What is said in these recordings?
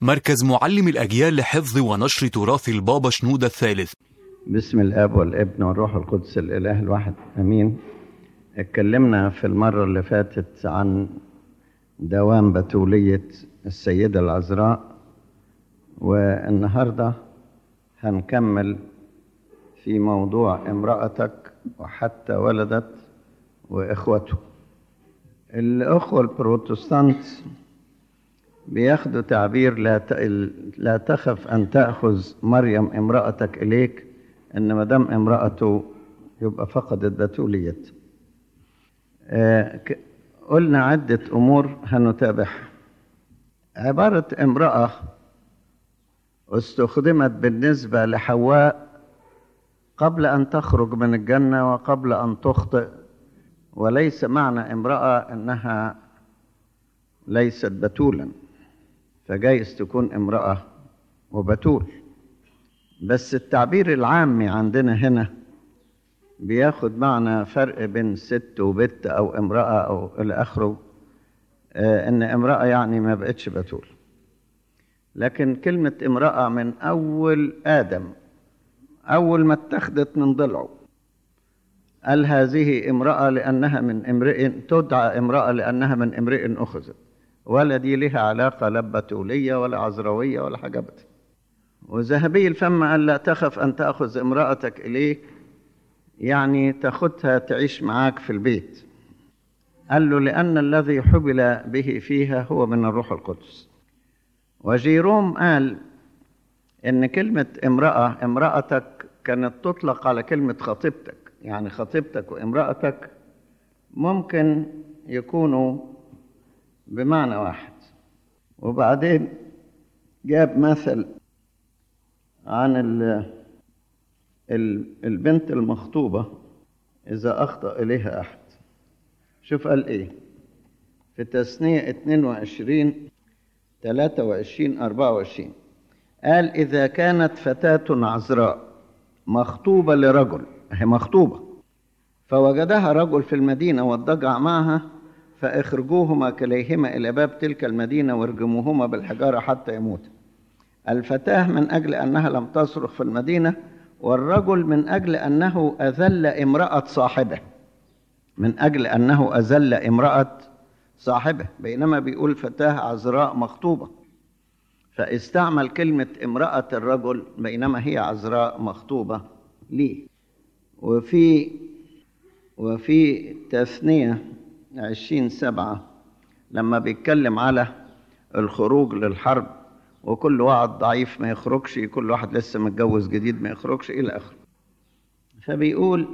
مركز معلم الأجيال لحفظ ونشر تراث البابا شنودة الثالث بسم الاب والابن والروح القدس الاله الواحد امين اتكلمنا في المره اللي فاتت عن دوام بتوليه السيده العذراء والنهارده هنكمل في موضوع امراتك وحتى ولدت واخوته الاخوه البروتستانت بياخدوا تعبير لا ت... لا تخف ان تاخذ مريم امراتك اليك ان ما دام امراته يبقى فقدت بتوليته آه ك... قلنا عده امور هنتابعها عباره امراه استخدمت بالنسبه لحواء قبل ان تخرج من الجنه وقبل ان تخطئ وليس معنى امراه انها ليست بتولا فجايز تكون امراه وبتول بس التعبير العامي عندنا هنا بياخد معنى فرق بين ست وبت او امراه او الى اخره آه ان امراه يعني ما بقتش بتول لكن كلمه امراه من اول ادم اول ما اتخذت من ضلعه قال هذه امراه لانها من امرئ تدعى امراه لانها من امرئ اخذت ولا دي لها علاقه لا بتوليه ولا عذراويه ولا حاجه ابدا وذهبي الفم قال لا تخف أن تأخذ امرأتك إليك يعني تاخدها تعيش معاك في البيت قال له لأن الذي حبل به فيها هو من الروح القدس وجيروم قال إن كلمة امرأة امرأتك كانت تطلق على كلمة خطيبتك يعني خطيبتك وامرأتك ممكن يكونوا بمعنى واحد وبعدين جاب مثل عن ال البنت المخطوبة إذا أخطأ إليها أحد شوف قال إيه في تثنية 22 23 24 قال إذا كانت فتاة عذراء مخطوبة لرجل هي مخطوبة فوجدها رجل في المدينة واضطجع معها فاخرجوهما كليهما إلى باب تلك المدينة وارجموهما بالحجارة حتى يموتا الفتاة من أجل أنها لم تصرخ في المدينة والرجل من أجل أنه أذل امرأة صاحبه من أجل أنه أذل امرأة صاحبه بينما بيقول فتاة عذراء مخطوبة فاستعمل كلمة امرأة الرجل بينما هي عذراء مخطوبة ليه وفي وفي تثنية عشرين سبعة لما بيتكلم على الخروج للحرب وكل واحد ضعيف ما يخرجش كل واحد لسه متجوز جديد ما يخرجش إلى آخره فبيقول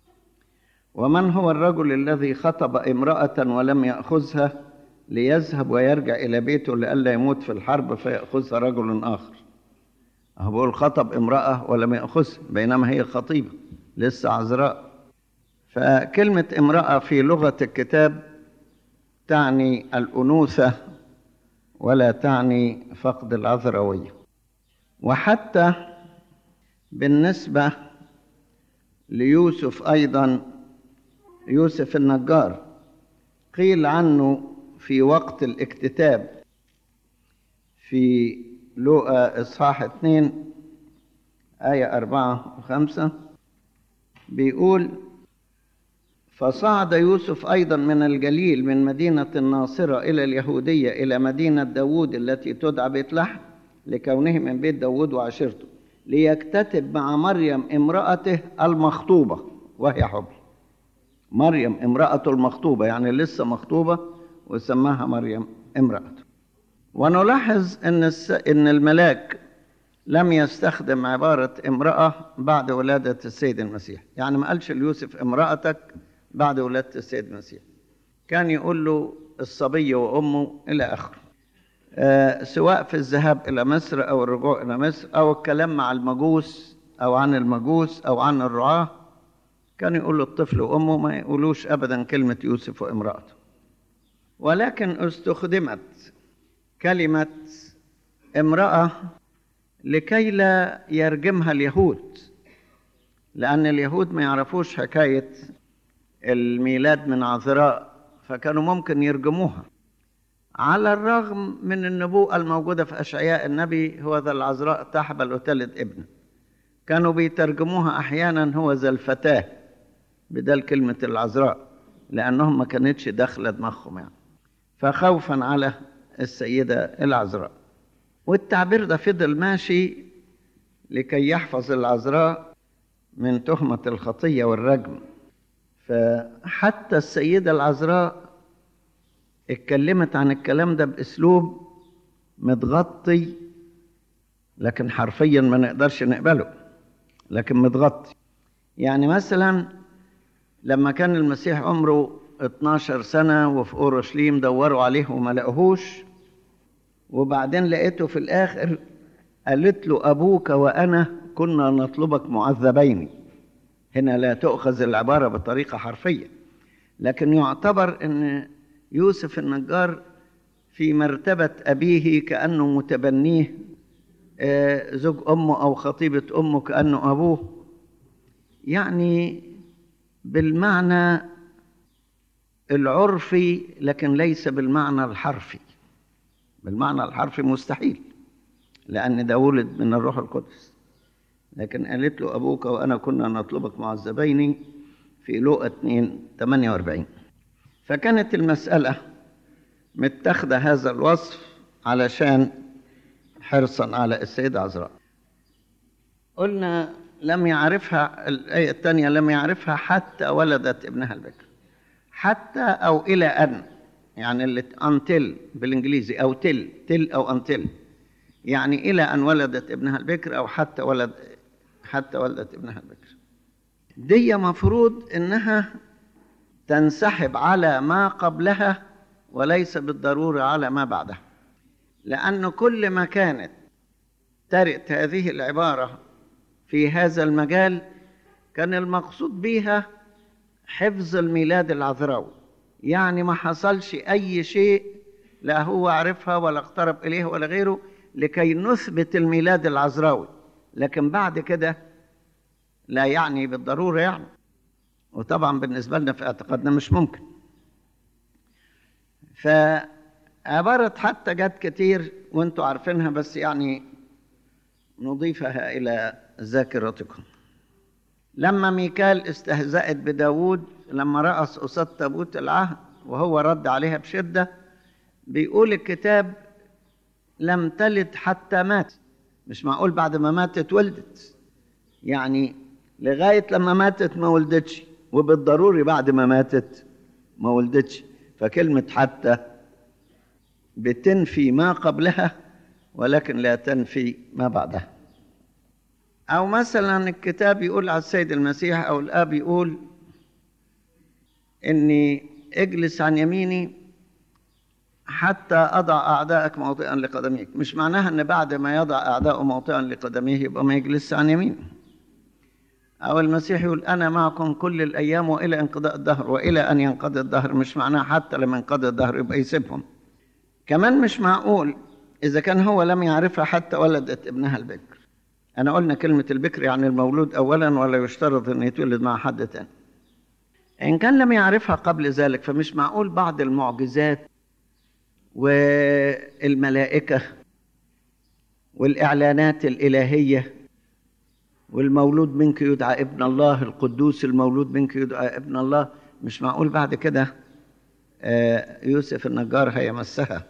ومن هو الرجل الذي خطب امرأة ولم يأخذها ليذهب ويرجع إلى بيته لئلا يموت في الحرب فيأخذها رجل آخر هو بيقول خطب امرأة ولم يأخذها بينما هي خطيبة لسه عذراء فكلمة امرأة في لغة الكتاب تعني الأنوثة ولا تعني فقد العذراوية وحتى بالنسبة ليوسف أيضا يوسف النجار قيل عنه في وقت الاكتتاب في لوقا إصحاح اثنين آية أربعة وخمسة بيقول فصعد يوسف أيضا من الجليل من مدينة الناصرة إلى اليهودية إلى مدينة داود التي تدعى بيت لحم لكونه من بيت داود وعشيرته ليكتتب مع مريم امرأته المخطوبة وهي حبل مريم امرأته المخطوبة يعني لسه مخطوبة وسماها مريم امرأته ونلاحظ أن, الس... إن الملاك لم يستخدم عبارة امرأة بعد ولادة السيد المسيح يعني ما قالش ليوسف امرأتك بعد ولادة السيد المسيح كان يقول له الصبي وأمه إلى آخره آه سواء في الذهاب إلى مصر أو الرجوع إلى مصر أو الكلام مع المجوس أو عن المجوس أو عن الرعاة كان يقول له الطفل وأمه ما يقولوش أبدا كلمة يوسف وامرأته ولكن استخدمت كلمة امرأة لكي لا يرجمها اليهود لأن اليهود ما يعرفوش حكاية الميلاد من عذراء فكانوا ممكن يرجموها على الرغم من النبوءة الموجودة في أشعياء النبي هو ذا العذراء تحبل وتلد ابن كانوا بيترجموها أحيانا هو ذا الفتاة بدل كلمة العذراء لأنهم ما كانتش داخلة دماغهم يعني فخوفا على السيدة العذراء والتعبير ده فضل ماشي لكي يحفظ العذراء من تهمة الخطية والرجم فحتى السيدة العذراء اتكلمت عن الكلام ده بأسلوب متغطي لكن حرفيا ما نقدرش نقبله لكن متغطي يعني مثلا لما كان المسيح عمره 12 سنة وفي أورشليم دوروا عليه وما لقوهوش وبعدين لقيته في الآخر قالت له أبوك وأنا كنا نطلبك معذبين هنا لا تؤخذ العبارة بطريقة حرفية لكن يعتبر أن يوسف النجار في مرتبة أبيه كأنه متبنيه زوج أمه أو خطيبة أمه كأنه أبوه يعني بالمعنى العرفي لكن ليس بالمعنى الحرفي بالمعنى الحرفي مستحيل لأن ده ولد من الروح القدس لكن قالت له أبوك وأنا كنا نطلبك معذبين في لوقا 2 48 فكانت المسألة متخذة هذا الوصف علشان حرصا على السيدة عذراء قلنا لم يعرفها الآية الثانية لم يعرفها حتى ولدت ابنها البكر حتى أو إلى أن يعني اللي until بالإنجليزي أو تل تل أو until يعني إلى أن ولدت ابنها البكر أو حتى ولد حتى ولدت ابنها البكر دي مفروض إنها تنسحب على ما قبلها وليس بالضرورة على ما بعدها لأن كل ما كانت ترد هذه العبارة في هذا المجال كان المقصود بها حفظ الميلاد العذراوي يعني ما حصلش أي شيء لا هو عرفها ولا اقترب إليه ولا غيره لكي نثبت الميلاد العذراوي لكن بعد كده لا يعني بالضرورة يعني وطبعا بالنسبة لنا في اعتقادنا مش ممكن فعبارة حتى جت كتير وانتوا عارفينها بس يعني نضيفها إلى ذاكرتكم لما ميكال استهزأت بداود لما رأس قصاد تابوت العهد وهو رد عليها بشدة بيقول الكتاب لم تلد حتى مات مش معقول بعد ما ماتت ولدت يعني لغاية لما ماتت ما ولدتش وبالضروري بعد ما ماتت ما ولدتش فكلمة حتى بتنفي ما قبلها ولكن لا تنفي ما بعدها أو مثلا الكتاب يقول على السيد المسيح أو الآب يقول إني اجلس عن يميني حتى أضع أعدائك موطئا لقدميك مش معناها أن بعد ما يضع أعداءه موطئا لقدميه يبقى ما يجلس عن يمينه أو المسيح يقول أنا معكم كل الأيام وإلى انقضاء الدهر وإلى أن ينقضي الدهر مش معناها حتى لما ينقضي الدهر يبقى يسيبهم كمان مش معقول إذا كان هو لم يعرفها حتى ولدت ابنها البكر أنا قلنا كلمة البكر يعني المولود أولا ولا يشترط أن يتولد مع حد تاني إن كان لم يعرفها قبل ذلك فمش معقول بعض المعجزات والملائكة والإعلانات الإلهية والمولود منك يدعى ابن الله القدوس المولود منك يدعى ابن الله مش معقول بعد كده يوسف النجار هيمسها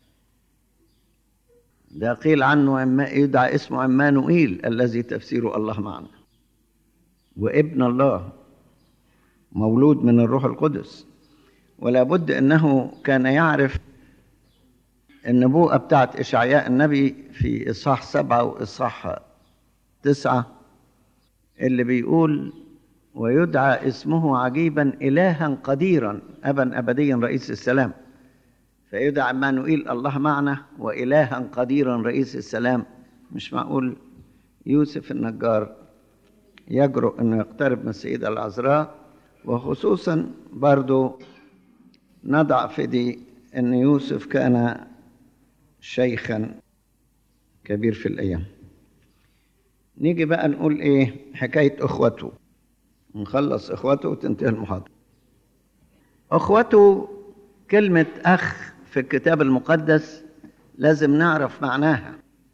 ده قيل عنه يدعى اسمه عمانوئيل الذي تفسيره الله معنا وابن الله مولود من الروح القدس ولا بد انه كان يعرف النبوءة بتاعت إشعياء النبي في إصحاح سبعة وإصحاح تسعة اللي بيقول ويدعى اسمه عجيبا إلها قديرا أبا أبديا رئيس السلام فيدعى مانوئيل الله معنا وإلها قديرا رئيس السلام مش معقول يوسف النجار يجرؤ أنه يقترب من السيدة العذراء وخصوصا برضو نضع في دي أن يوسف كان شيخا كبير في الأيام نيجي بقى نقول إيه حكاية أخوته نخلص إخوته وتنتهي المحاضرة أخوته كلمة أخ في الكتاب المقدس لازم نعرف معناها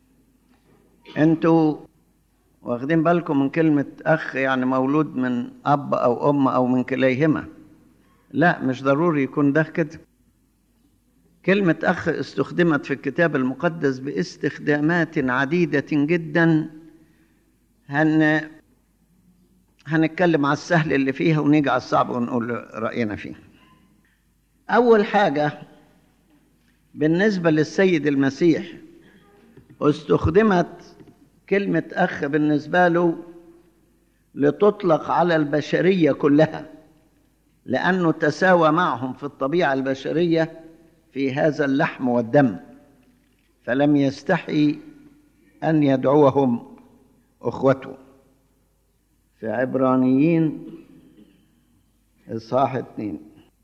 انتوا واخدين بالكم من كلمة أخ يعني مولود من أب أو أم أو من كليهما لا مش ضروري يكون ده كده كلمة أخ استخدمت في الكتاب المقدس باستخدامات عديدة جدا هن هنتكلم على السهل اللي فيها ونيجي على الصعب ونقول رأينا فيه أول حاجة بالنسبة للسيد المسيح استخدمت كلمة أخ بالنسبة له لتطلق على البشرية كلها لأنه تساوى معهم في الطبيعة البشرية في هذا اللحم والدم فلم يستحي أن يدعوهم أخوته في عبرانيين إصحاح اتنين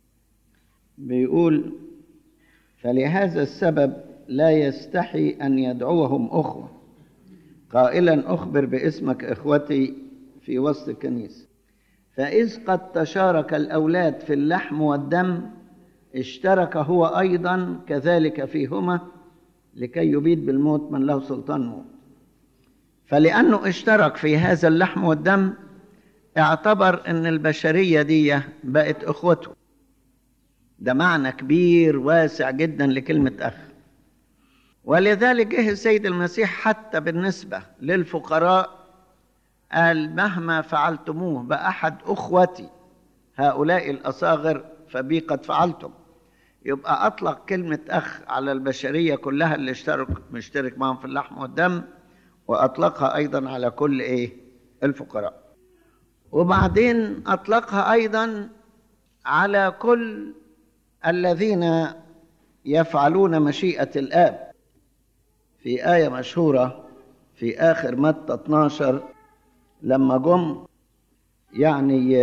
بيقول فلهذا السبب لا يستحي أن يدعوهم أخوة قائلا أخبر باسمك إخوتي في وسط الكنيسة فإذ قد تشارك الأولاد في اللحم والدم اشترك هو أيضا كذلك فيهما لكي يبيد بالموت من له سلطان موت فلأنه اشترك في هذا اللحم والدم اعتبر أن البشرية دي بقت أخوته ده معنى كبير واسع جدا لكلمة أخ ولذلك جه السيد المسيح حتى بالنسبة للفقراء قال مهما فعلتموه بأحد أخوتي هؤلاء الأصاغر فبي قد فعلتم يبقى أطلق كلمة أخ على البشرية كلها اللي اشترك مشترك معهم في اللحم والدم وأطلقها أيضا على كل إيه الفقراء وبعدين أطلقها أيضا على كل الذين يفعلون مشيئة الآب في آية مشهورة في آخر متى 12 لما جم يعني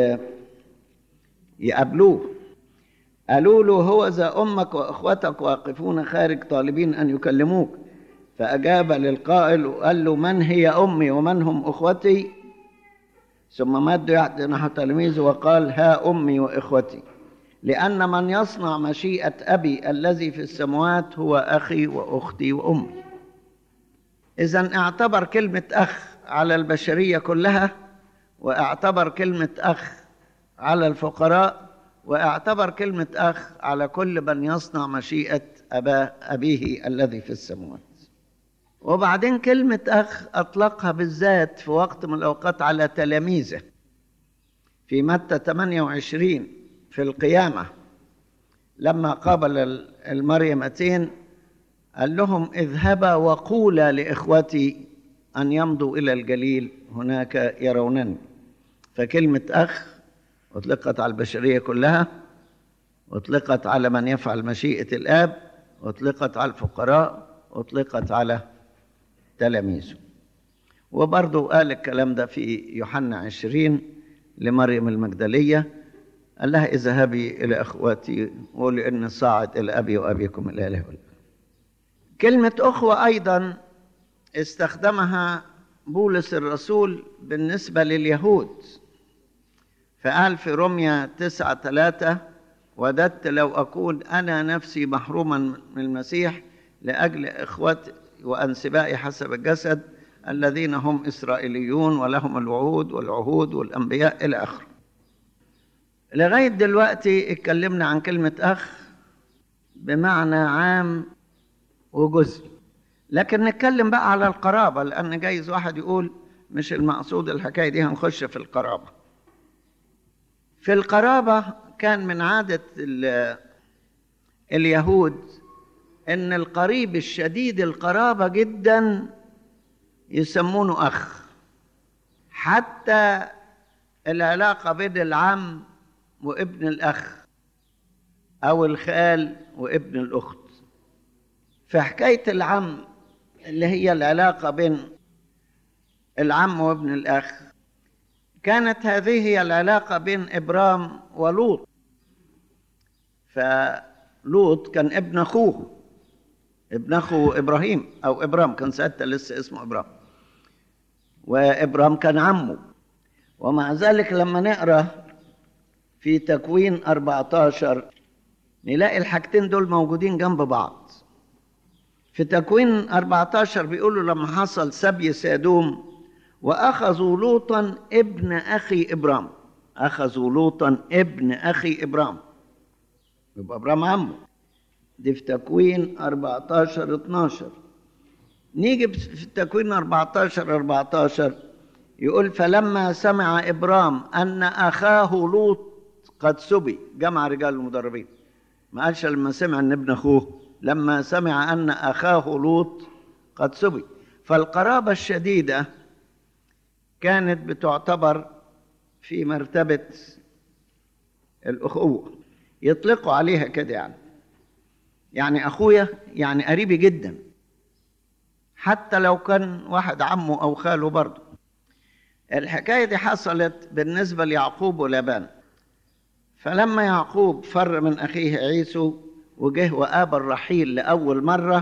يقابلوه قالوا له هو ذا أمك وأخوتك واقفون خارج طالبين أن يكلموك فأجاب للقائل وقال له من هي أمي ومن هم أخوتي ثم مد يد نحو تلميذه وقال ها أمي وإخوتي لأن من يصنع مشيئة أبي الذي في السماوات هو أخي وأختي وأمي إذا اعتبر كلمة أخ على البشرية كلها واعتبر كلمة أخ على الفقراء واعتبر كلمة أخ على كل من يصنع مشيئة أبا أبيه الذي في السماوات وبعدين كلمة أخ أطلقها بالذات في وقت من الأوقات على تلاميذه في متى 28 في القيامة لما قابل المريمتين قال لهم اذهبا وقولا لإخوتي أن يمضوا إلى الجليل هناك يرونني فكلمة أخ أطلقت على البشرية كلها أطلقت على من يفعل مشيئة الآب أطلقت على الفقراء أطلقت على تلاميذه وبرضه قال الكلام ده في يوحنا عشرين لمريم المجدلية قال لها اذهبي إلى أخواتي وقولي إن صاعد إلى أبي وأبيكم الإله والآب كلمة أخوة أيضا استخدمها بولس الرسول بالنسبة لليهود فقال في رمية تسعة ثلاثة وددت لو أكون أنا نفسي محروما من المسيح لأجل إخوتي وأنسبائي حسب الجسد الذين هم إسرائيليون ولهم الوعود والعهود والأنبياء إلى آخره لغاية دلوقتي اتكلمنا عن كلمة أخ بمعنى عام وجزئي لكن نتكلم بقى على القرابة لأن جايز واحد يقول مش المقصود الحكاية دي هنخش في القرابة في القرابة كان من عادة اليهود ان القريب الشديد القرابه جدا يسمونه اخ حتى العلاقه بين العم وابن الاخ او الخال وابن الاخت في حكايه العم اللي هي العلاقه بين العم وابن الاخ كانت هذه هي العلاقه بين ابرام ولوط فلوط كان ابن اخوه ابن اخو ابراهيم او ابرام كان ساعتها لسه اسمه ابرام وابرام كان عمه ومع ذلك لما نقرا في تكوين 14 نلاقي الحاجتين دول موجودين جنب بعض في تكوين 14 بيقولوا لما حصل سبي سادوم وأخذوا لوطا ابن أخي إبرام أخذوا لوطا ابن أخي إبرام يبقى إبرام عمه دي في تكوين 14 12 نيجي في التكوين 14 14 يقول فلما سمع إبرام أن أخاه لوط قد سبي جمع رجال المدربين ما قالش لما سمع أن ابن أخوه لما سمع أن أخاه لوط قد سبي فالقرابة الشديدة كانت بتعتبر في مرتبة الأخوة يطلقوا عليها كده يعني يعني أخويا يعني قريبي جدا حتى لو كان واحد عمه أو خاله برضه الحكاية دي حصلت بالنسبة ليعقوب ولابان فلما يعقوب فر من أخيه عيسو وجه وقابل رحيل لأول مرة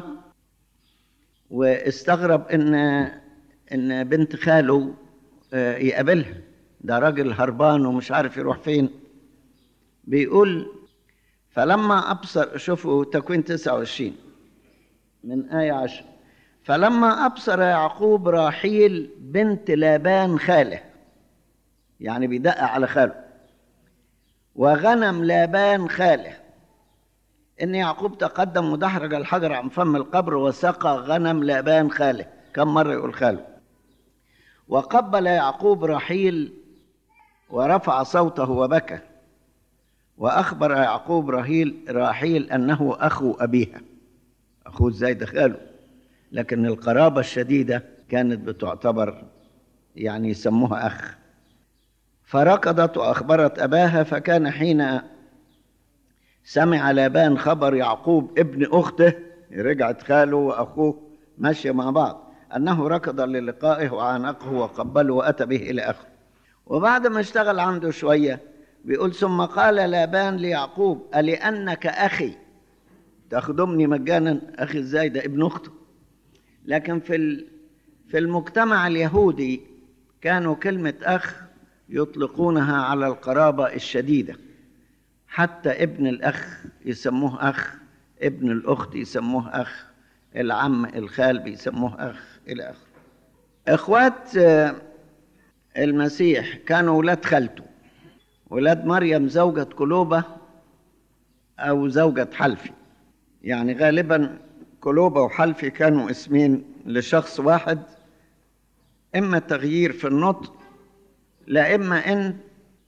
واستغرب إن إن بنت خاله يقابلها ده راجل هربان ومش عارف يروح فين بيقول فلما أبصر شوفوا تكوين 29 من آية 10 فلما أبصر يعقوب راحيل بنت لابان خاله يعني بيدق على خاله وغنم لابان خاله إن يعقوب تقدم ودحرج الحجر عن فم القبر وسقى غنم لابان خاله كم مرة يقول خاله وقبل يعقوب رحيل ورفع صوته وبكى وأخبر يعقوب رحيل راحيل أنه أخو أبيها أخوه ازاي دخله لكن القرابة الشديدة كانت بتعتبر يعني يسموها أخ فركضت وأخبرت أباها فكان حين سمع لابان خبر يعقوب ابن أخته رجعت خاله وأخوه ماشية مع بعض أنه ركض للقائه وعانقه وقبله وأتى به إلى آخره وبعد ما اشتغل عنده شوية بيقول ثم قال لابان ليعقوب ألأنك أخي تخدمني مجانا أخي ازاي ده ابن أخته لكن في في المجتمع اليهودي كانوا كلمة أخ يطلقونها على القرابة الشديدة حتى ابن الأخ يسموه أخ ابن الأخت يسموه أخ العم الخال بيسموه أخ إلى آخره إخوات المسيح كانوا ولاد خالته ولاد مريم زوجة كلوبة أو زوجة حلفي يعني غالبا كلوبة وحلفي كانوا اسمين لشخص واحد إما تغيير في النطق لا إما إن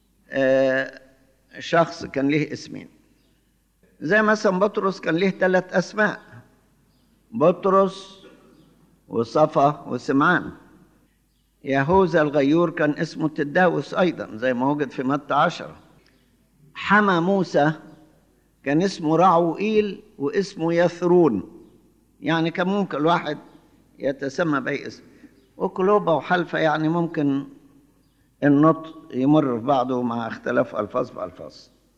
شخص كان له اسمين زي مثلا بطرس كان له ثلاث أسماء بطرس وصفا وسمعان يهوذا الغيور كان اسمه تداوس أيضا زي ما وجد في متى عشرة حما موسى كان اسمه رعوئيل واسمه يثرون يعني كان ممكن الواحد يتسمى بأي اسم وكلوبة وحلفة يعني ممكن النطق يمر في بعضه مع اختلاف ألفاظ بألفاظ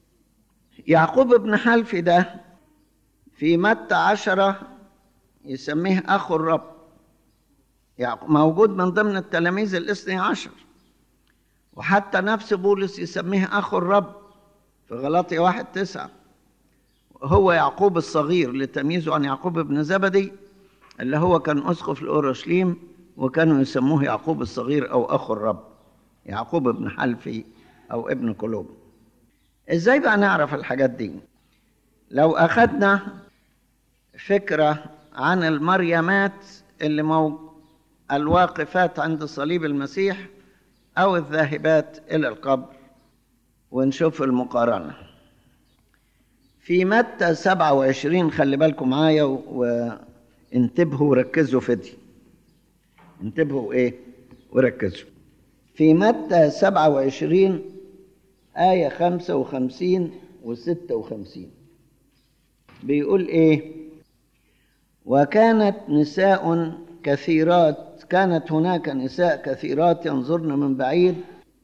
يعقوب بن حلفي ده في متى عشرة يسميه أخو الرب موجود من ضمن التلاميذ الاثني عشر وحتى نفس بولس يسميه أخو الرب في غلاطي واحد تسعة هو يعقوب الصغير لتمييزه عن يعقوب بن زبدي اللي هو كان أسقف لأورشليم وكانوا يسموه يعقوب الصغير أو أخو الرب يعقوب بن حلفي أو ابن كلوب إزاي بقى نعرف الحاجات دي لو أخذنا فكرة عن المريمات اللي مو الواقفات عند صليب المسيح أو الذاهبات إلى القبر ونشوف المقارنة في متى 27 خلي بالكم معايا وانتبهوا وركزوا في دي انتبهوا ايه وركزوا في متى 27 آية 55 و 56 بيقول ايه وكانت نساء كثيرات كانت هناك نساء كثيرات ينظرن من بعيد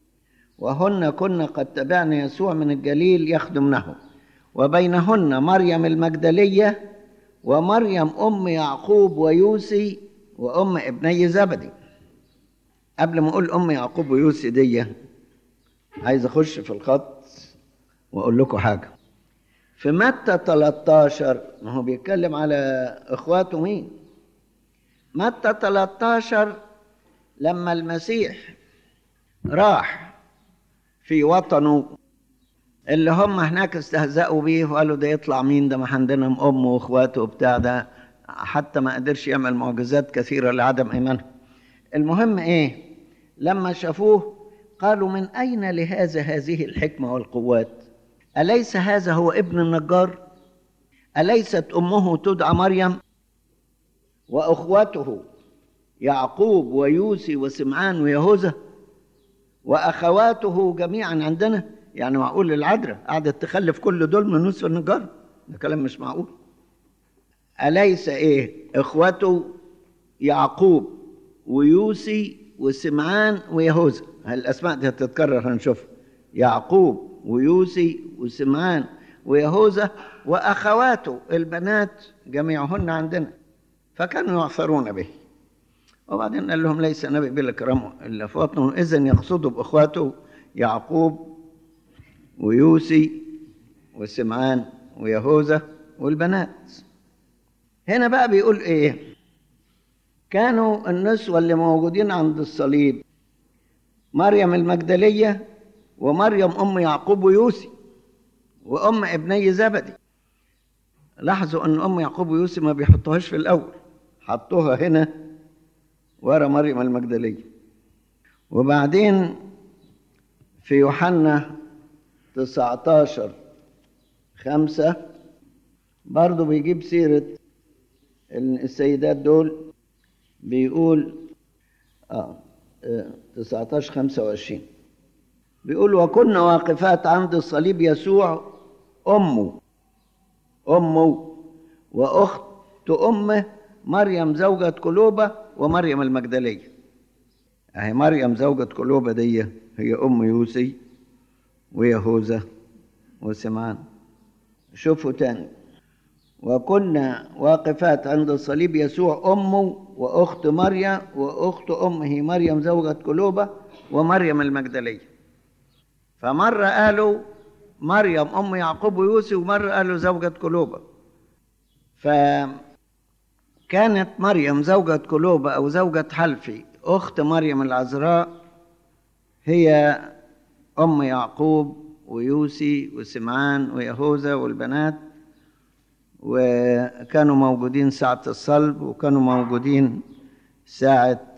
وهن كن قد تبعن يسوع من الجليل يخدمنه وبينهن مريم المجدلية ومريم أم يعقوب ويوسي وأم ابني زبدي قبل ما أقول أم يعقوب ويوسي دي عايز أخش في الخط وأقول لكم حاجة في متى 13 ما هو بيتكلم على اخواته مين متى 13 لما المسيح راح في وطنه اللي هم هناك استهزأوا بيه وقالوا ده يطلع مين ده ما عندنا أمه وإخواته وبتاع ده حتى ما قدرش يعمل معجزات كثيرة لعدم إيمانهم المهم إيه لما شافوه قالوا من أين لهذا هذه الحكمة والقوات أليس هذا هو ابن النجار أليست أمه تدعى مريم وأخوته يعقوب ويوسي وسمعان ويهوذا وأخواته جميعا عندنا يعني معقول العذراء قعدت تخلف كل دول من نصف النجار ده كلام مش معقول أليس إيه إخوته يعقوب ويوسي وسمعان ويهوذا الأسماء دي هتتكرر هنشوفها يعقوب ويوسي وسمعان ويهوذا وأخواته البنات جميعهن عندنا فكانوا يعثرون به وبعدين قال لهم ليس نبي بلا كرامه الا في وطنه اذا يقصدوا باخواته يعقوب ويوسي وسمعان ويهوذا والبنات هنا بقى بيقول ايه كانوا النسوة اللي موجودين عند الصليب مريم المجدلية ومريم أم يعقوب ويوسي وأم ابني زبدي لاحظوا أن أم يعقوب ويوسي ما بيحطوهاش في الأول حطوها هنا ورا مريم المجدلية وبعدين في يوحنا 19 خمسة برضه بيجيب سيرة السيدات دول بيقول اه 19 25 بيقول وكنا واقفات عند الصليب يسوع أمه أمه وأخت أمه مريم زوجة كلوبة ومريم المجدلية أهي مريم زوجة كلوبة دي هي أم يوسي ويهوذا وسمعان شوفوا تاني وكنا واقفات عند الصليب يسوع أمه وأخت مريم وأخت أمه مريم زوجة كلوبة ومريم المجدلية فمرة قالوا مريم أم يعقوب ويوسف ومرة قالوا زوجة كلوبة فكانت مريم زوجة كلوبة أو زوجة حلفي أخت مريم العذراء هي أم يعقوب ويوسي وسمعان ويهوذا والبنات وكانوا موجودين ساعة الصلب وكانوا موجودين ساعة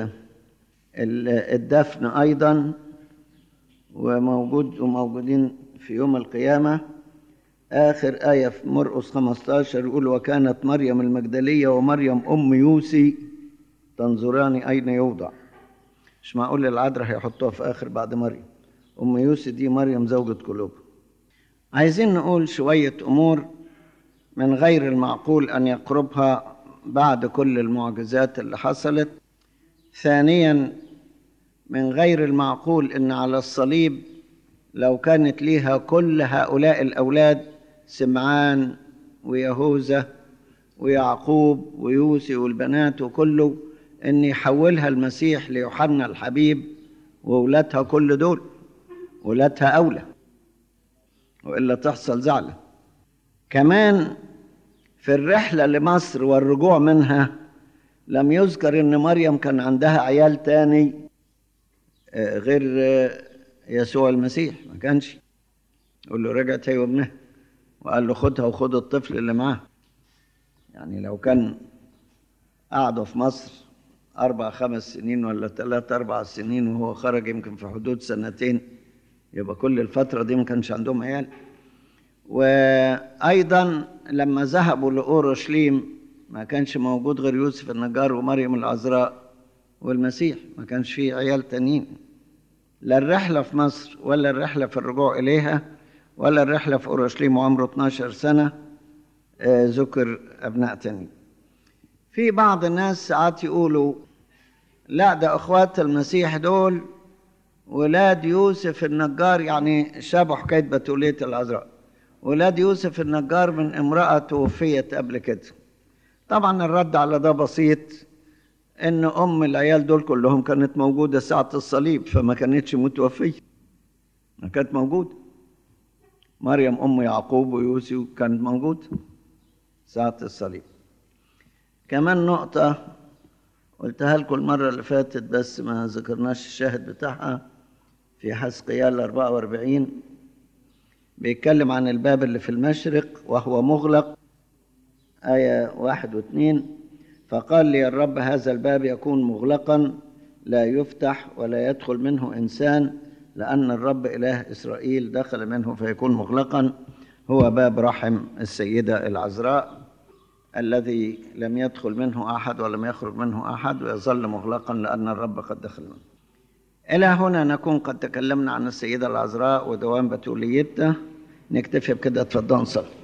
الدفن أيضا وموجود وموجودين في يوم القيامة آخر آية في مرقس 15 يقول وكانت مريم المجدلية ومريم أم يوسي تنظران أين يوضع مش معقول العذراء هيحطوها في آخر بعد مريم أم يوسي دي مريم زوجة قلوب عايزين نقول شوية أمور من غير المعقول أن يقربها بعد كل المعجزات اللي حصلت ثانيا من غير المعقول أن على الصليب لو كانت ليها كل هؤلاء الأولاد سمعان ويهوذا ويعقوب ويوسي والبنات وكله أن يحولها المسيح ليوحنا الحبيب وولادها كل دول ولادها أولى وإلا تحصل زعلة كمان في الرحلة لمصر والرجوع منها لم يذكر إن مريم كان عندها عيال تاني غير يسوع المسيح ما كانش يقول له رجعت هي وابنها وقال له خدها وخد الطفل اللي معاه يعني لو كان قعدوا في مصر أربع خمس سنين ولا ثلاث أربع سنين وهو خرج يمكن في حدود سنتين يبقى كل الفترة دي ما كانش عندهم عيال وأيضا لما ذهبوا لأورشليم ما كانش موجود غير يوسف النجار ومريم العذراء والمسيح ما كانش فيه عيال تانيين لا الرحلة في مصر ولا الرحلة في الرجوع إليها ولا الرحلة في أورشليم وعمره 12 سنة آه ذكر أبناء تاني في بعض الناس ساعات يقولوا لا ده أخوات المسيح دول ولاد يوسف النجار يعني شابه حكاية بتولية العذراء ولاد يوسف النجار من امرأة توفيت قبل كده طبعا الرد على ده بسيط ان ام العيال دول كلهم كانت موجوده ساعه الصليب فما كانتش متوفيه ما كانت موجوده مريم أم يعقوب ويوسف كانت موجود ساعة الصليب كمان نقطة قلتها لكم المرة اللي فاتت بس ما ذكرناش الشاهد بتاعها في حسقيال 44 بيتكلم عن الباب اللي في المشرق وهو مغلق آية واحد واثنين فقال لي الرب هذا الباب يكون مغلقا لا يفتح ولا يدخل منه إنسان لأن الرب إله إسرائيل دخل منه فيكون مغلقا هو باب رحم السيدة العذراء الذي لم يدخل منه أحد ولم يخرج منه أحد ويظل مغلقا لأن الرب قد دخل منه إلى هنا نكون قد تكلمنا عن السيدة العذراء ودوام بتوليتها نكتفي بكده اتفضلوا نصلي